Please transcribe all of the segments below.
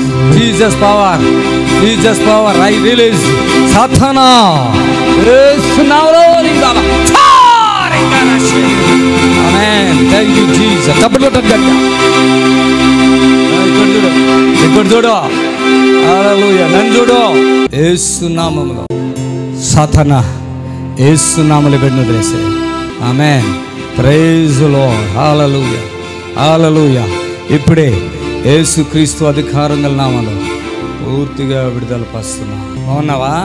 Jesus power Jesus power I release సాధనా thank you Jesus తప్పటి కొట్టండి ఇక్కడ చూడు ఇక్కడ చూడు హల్లెలూయా నన్ను చూడు ఏసునామములో సాధన ఏసునామలు పెట్టిన వదిలేసే ఆమె ప్రైజులో హాలలుయ హాలలుయ ఇప్పుడే యేసుక్రీస్తు అధికారం గల నామలో పూర్తిగా విడుదల పస్తున్నా బాగున్నావా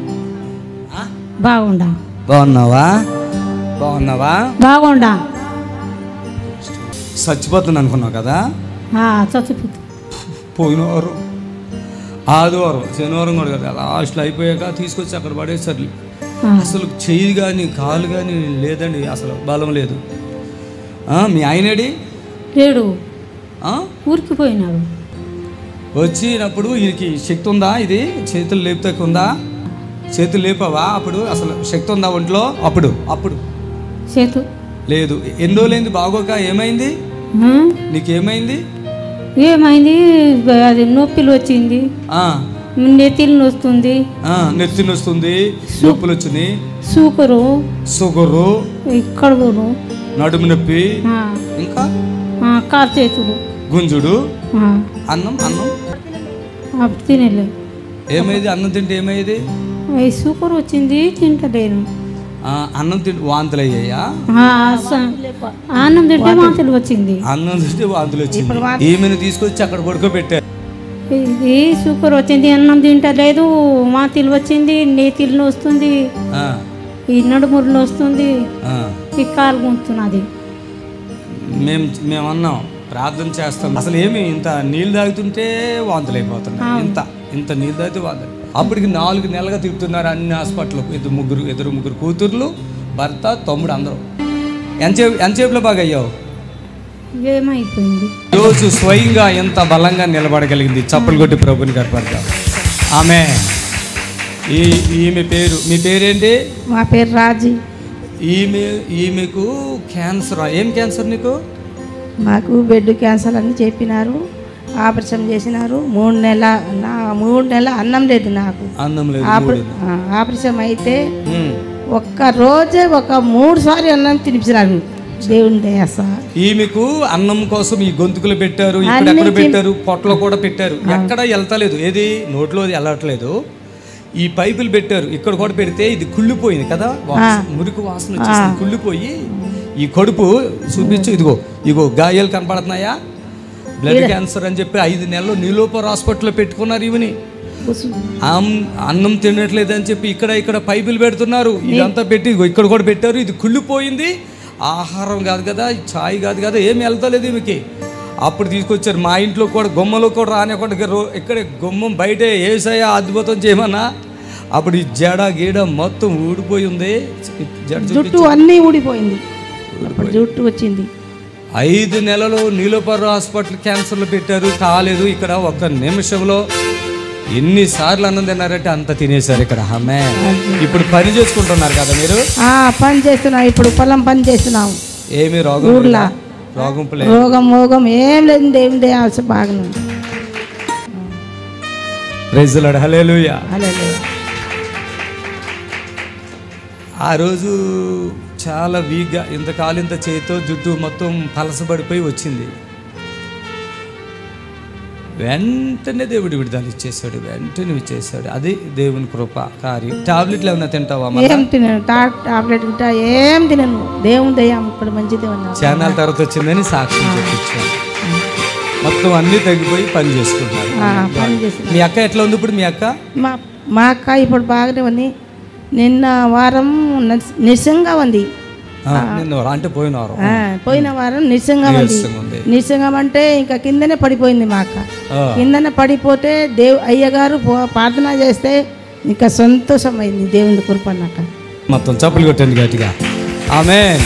ఆ? బాగుండా బాగున్నావా బాగున్నావా బాగుండా చచ్చిపోతుంది అనుకున్నావు కదా ఆ, చచ్చిపోతుంది పోయిన వారం ఆదివారం శనివారం కూడా కదా లాస్ట్లో అయిపోయాక తీసుకొచ్చి అక్కడ పడేసారు ఆ, అసలు చెయ్యి కానీ కాలు కానీ లేదండి అసలు బలం లేదు ఆ, మీ ఆయనడి లేడు ఆ? ఊరికి పోయినాడు వచ్చినప్పుడు ఈయనకి శక్తి ఉందా ఇది చేతులు లేపుతాకి ఉందా చేతులు లేపావా అప్పుడు అసలు శక్తి ఉందా ఒంట్లో అప్పుడు అప్పుడు చేతు లేదు ఎన్ని రోజులైంది బాగోక ఏమైంది ఆ? నీకేమైంది ఏమైంది అది నొప్పిలు వచ్చింది ఆ, నెత్తిలు వస్తుంది ఆ, నెత్తి నొస్తుంది నొప్పులు వచ్చినాయి సూకరు షుగరు కడుపులు నడుము నొప్పి ఆ, ఇంకా ఆ, కాలు చేతులు గుంజుడు ఆ, అన్నం అన్నం అప్పుడు తినలే ఏమైంది అన్నం తింటే ఏమైంది ఈ సూకర్ వచ్చింది తింటలేను ఆ, అన్నం తింటే వాంతులు అయ్యాయా ఆ, స- అన్నం తింటే వాంతులు వచ్చింది అన్నం తింటే వాంతులు వచ్చింది ఈమెను తీసుకొచ్చి అక్కడ పడుకోబెట్టారు ఇది సూకర్ వచ్చింది అన్నం తింటలేదు వాంతులు వచ్చింది నేతిలు వస్తుంది ఆ, ఈ నడుములు వస్తుంది ఆ. ఈ కాలు గుంతున్నది మేము మేము అన్నాం ప్రార్థన చేస్తాం అసలు ఏమి ఇంత నీళ్ళు తాగుతుంటే వాంతులు అయిపోతున్నాయి ఇంత ఇంత నీళ్ళు తాగితే వాంతులు అప్పటికి నాలుగు నెలలుగా తిరుగుతున్నారు అన్ని హాస్పిటల్ ఇద్దరు ముగ్గురు ఇద్దరు ముగ్గురు కూతుర్లు భర్త తమ్ముడు అందరూ ఎంతసేపు ఎంతసేపులో బాగా అయ్యావు ఏమైపోయింది రోజు స్వయంగా ఎంత బలంగా నిలబడగలిగింది చప్పలు కొట్టి ప్రభుని కనపడతాం ఆమె ఈ ఈమె పేరు మీ పేరేంటి మా పేరు రాజీ ఈమె ఈమెకు క్యాన్సర్ ఏం క్యాన్సర్ నీకు మాకు బెడ్ క్యాన్సర్ అని చెప్పినారు ఆపరేషన్ చేసినారు మూడు నెల నా మూడు నెల అన్నం లేదు నాకు అన్నం లేదు ఆపరే- ఆ, ఆపరేషన్ అయితే ఉమ్. ఒక్క రోజే ఒక మూడు సార్లు అన్నం తినిపించినారు దేవుని దయ సార్ ఈమెకు అన్నం కోసం ఈ గొంతుకులు పెట్టారు ఇక్కడ ఎక్కడ పెట్టారు పొట్టలో కూడా పెట్టారు ఎక్కడ వెళ్తలేదు ఏది నోట్లో వెళ్ళట్లేదు ఈ పైపులు పెట్టారు ఇక్కడ కూడా పెడితే ఇది కుళ్ళిపోయింది కదా వాసన- మురికి వాసన వచ్చేసింది కుళ్ళిపోయి ఈ కడుపు చూపించు ఇదిగో ఇగో గాయాలు కనపడుతున్నాయా బ్లడ్ క్యాన్సర్ అని చెప్పి ఐదు నెలలు నీలోపర్ హాస్పిటల్లో పెట్టుకున్నారు ఇవని ఆమ్- అన్నం తినట్లేదు అని చెప్పి ఇక్కడ ఇక్కడ పైపులు పెడుతున్నారు ఇదంతా పెట్టి ఇగో ఇక్కడ కూడా పెట్టారు ఇది కుళ్ళిపోయింది ఆహారం కాదు కదా ఈ ఛాయ్ కాదు కదా ఏమి వెళ్తలేదు ఈమెకి అప్పుడు తీసుకొచ్చారు మా ఇంట్లో కూడా గుమ్మలో కూడా రానివ్వకుండా ఇక రో- ఇక్కడే గుమ్మం బయటే ఏసాయా అద్భుతం చేయమన్నా అప్పుడు ఈ జడ గీడ మొత్తం ఊడిపోయి ఉంది జడ చూపి జుట్టు అన్నీ ఊడిపోయింది అప్పుడు జుట్టు వచ్చింది ఐదు నెలలు నీలోపర్ హాస్పిటల్ క్యాన్సర్లో పెట్టారు కాలేదు ఇక్కడ ఒక్క నిమిషంలో ఎన్నిసార్లు అన్నం తిన్నారంటే అంత తినేశారు ఇక్కడ అమ్మే ఇప్పుడు పని చేసుకుంటున్నారు కదా మీరు ఆ, పని చేస్తున్నాం ఇప్పుడు పొలం పని చేస్తున్నాం ఏమి రోగం లేదా? రోగం లేదు రోగం మోగం ఏం లేదు దేవుని దయ ఆశ బాగుంది రైజులాడు హలేలుయా అలాగే ఆ రోజు చాలా వీక్గా ఇంత కాలింత చేతితో జుట్టు మొత్తం పలసబడిపోయి వచ్చింది వెంటనే దేవుడు విడుదల ఇచ్చేసాడు వెంటనే ఇచ్చేసాడు అది దేవుని కృప కార్యం టాబ్లెట్లు ఏమైనా తింటావా మళ్ళా? ఏం తినను టా- టాబ్లెట్ గిట్ట ఏం తినను దేవుని దయ ఇప్పుడు మంచిదే ఉన్నా చానాల తర్వాత వచ్చిందని సాక్ష్యం చెప్పించాను మొత్తం అన్నీ తగ్గిపోయి పని చేసుకుంటున్నారు పని చేసి మీ అక్క ఎట్లా ఉంది ఇప్పుడు మీ అక్క మా మా అక్క ఇప్పుడు బాగానే ఉంది నిన్న వారం నిస్- నిజంగా ఉంది ఆ, నిన్న వారం, అంటే పోయిన వారం ఆ, పోయిన వారం నిజంగా ఉంది నీరసంగా ఉంది నిజంగా అంటే ఇంకా కిందనే పడిపోయింది మా అక్క ఆ, కిందనే పడిపోతే దేవ్ అయ్యగారు పో- ప్రార్థన చేస్తే ఇంకా సంతోషం అయింది దేవుని కృప అన్నట్టు మొత్తం చప్పులు కొట్టండి గట్టిగా ఆమె